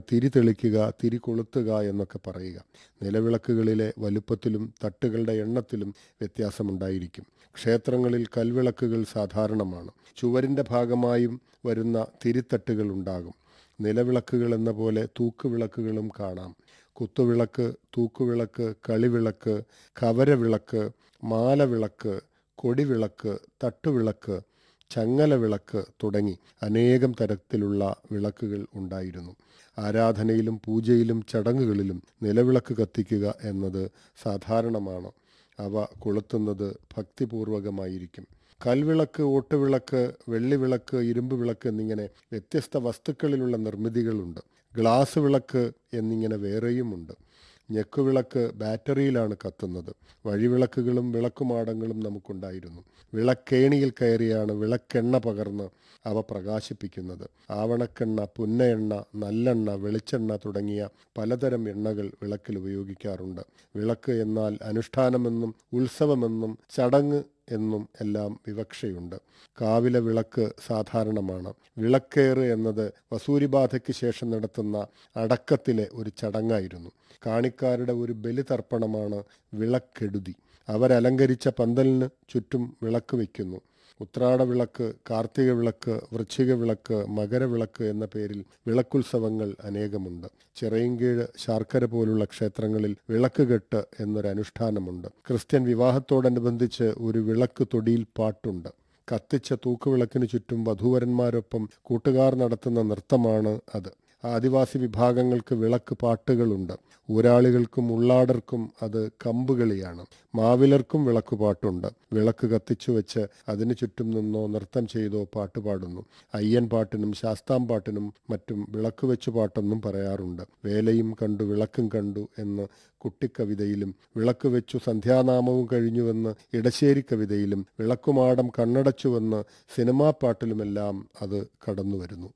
തിരി തെളിക്കുക തിരി കൊളുത്തുക എന്നൊക്കെ പറയുക നിലവിളക്കുകളിലെ വലുപ്പത്തിലും തട്ടുകളുടെ എണ്ണത്തിലും വ്യത്യാസമുണ്ടായിരിക്കും ക്ഷേത്രങ്ങളിൽ കൽവിളക്കുകൾ സാധാരണമാണ് ചുവരിൻ്റെ ഭാഗമായും വരുന്ന തിരിത്തട്ടുകൾ ഉണ്ടാകും നിലവിളക്കുകൾ എന്ന പോലെ തൂക്കുവിളക്കുകളും കാണാം കുത്തുവിളക്ക് തൂക്കുവിളക്ക് കളിവിളക്ക് കവരവിളക്ക് മാലവിളക്ക് കൊടിവിളക്ക് തട്ടുവിളക്ക് ചങ്ങല വിളക്ക് തുടങ്ങി അനേകം തരത്തിലുള്ള വിളക്കുകൾ ഉണ്ടായിരുന്നു ആരാധനയിലും പൂജയിലും ചടങ്ങുകളിലും നിലവിളക്ക് കത്തിക്കുക എന്നത് സാധാരണമാണ് അവ കൊളുത്തുന്നത് ഭക്തിപൂർവകമായിരിക്കും കൽവിളക്ക് ഓട്ടുവിളക്ക് വെള്ളിവിളക്ക് ഇരുമ്പ് വിളക്ക് എന്നിങ്ങനെ വ്യത്യസ്ത വസ്തുക്കളിലുള്ള നിർമ്മിതികളുണ്ട് ഗ്ലാസ് വിളക്ക് എന്നിങ്ങനെ വേറെയുമുണ്ട് ഞെക്കുവിളക്ക് ബാറ്ററിയിലാണ് കത്തുന്നത് വഴിവിളക്കുകളും വിളക്കുമാടങ്ങളും നമുക്കുണ്ടായിരുന്നു വിളക്കേണിയിൽ കയറിയാണ് വിളക്കെണ്ണ പകർന്ന് അവ പ്രകാശിപ്പിക്കുന്നത് ആവണക്കെണ്ണ പുന്നയെണ്ണ നല്ലെണ്ണ വെളിച്ചെണ്ണ തുടങ്ങിയ പലതരം എണ്ണകൾ വിളക്കിൽ ഉപയോഗിക്കാറുണ്ട് വിളക്ക് എന്നാൽ അനുഷ്ഠാനമെന്നും ഉത്സവമെന്നും ചടങ്ങ് എന്നും എല്ലാം വിവക്ഷയുണ്ട് കാവിലെ വിളക്ക് സാധാരണമാണ് വിളക്കേറ് എന്നത് വസൂരിബാധയ്ക്ക് ശേഷം നടത്തുന്ന അടക്കത്തിലെ ഒരു ചടങ്ങായിരുന്നു കാണിക്കാരുടെ ഒരു ബലിതർപ്പണമാണ് വിളക്കെടുതി അവരലങ്കരിച്ച പന്തലിന് ചുറ്റും വിളക്ക് വയ്ക്കുന്നു ഉത്രാട വിളക്ക് കാർത്തിക വിളക്ക് വൃശ്ചിക വിളക്ക് മകരവിളക്ക് എന്ന പേരിൽ വിളക്കുത്സവങ്ങൾ അനേകമുണ്ട് ചിറയൻകീഴ് ശാർക്കര പോലുള്ള ക്ഷേത്രങ്ങളിൽ വിളക്ക് കെട്ട് എന്നൊരു അനുഷ്ഠാനമുണ്ട് ക്രിസ്ത്യൻ വിവാഹത്തോടനുബന്ധിച്ച് ഒരു വിളക്ക് തൊടിയിൽ പാട്ടുണ്ട് കത്തിച്ച തൂക്കുവിളക്കിന് ചുറ്റും വധൂവരന്മാരൊപ്പം കൂട്ടുകാർ നടത്തുന്ന നൃത്തമാണ് അത് ആദിവാസി വിഭാഗങ്ങൾക്ക് വിളക്ക് പാട്ടുകളുണ്ട് ഊരാളികൾക്കും ഉള്ളാടർക്കും അത് കമ്പുകളിയാണ് മാവിലർക്കും വിളക്കുപാട്ടുണ്ട് വിളക്ക് കത്തിച്ചു വെച്ച് അതിനു ചുറ്റും നിന്നോ നൃത്തം ചെയ്തോ പാട്ടുപാടുന്നു അയ്യൻ പാട്ടിനും ശാസ്താംപാട്ടിനും മറ്റും വിളക്ക് വെച്ചു പാട്ടെന്നും പറയാറുണ്ട് വേലയും കണ്ടു വിളക്കും കണ്ടു എന്ന് കുട്ടിക്കവിതയിലും വിളക്ക് വെച്ചു സന്ധ്യാനാമവും കഴിഞ്ഞുവെന്ന് ഇടശ്ശേരി കവിതയിലും വിളക്കുമാടം കണ്ണടച്ചുവെന്ന് സിനിമാ പാട്ടിലുമെല്ലാം അത് കടന്നുവരുന്നു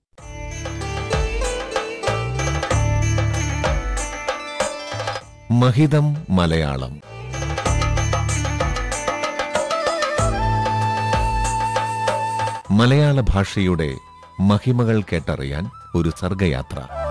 മഹിതം മലയാളം മലയാള ഭാഷയുടെ മഹിമകൾ കേട്ടറിയാൻ ഒരു സർഗയാത്ര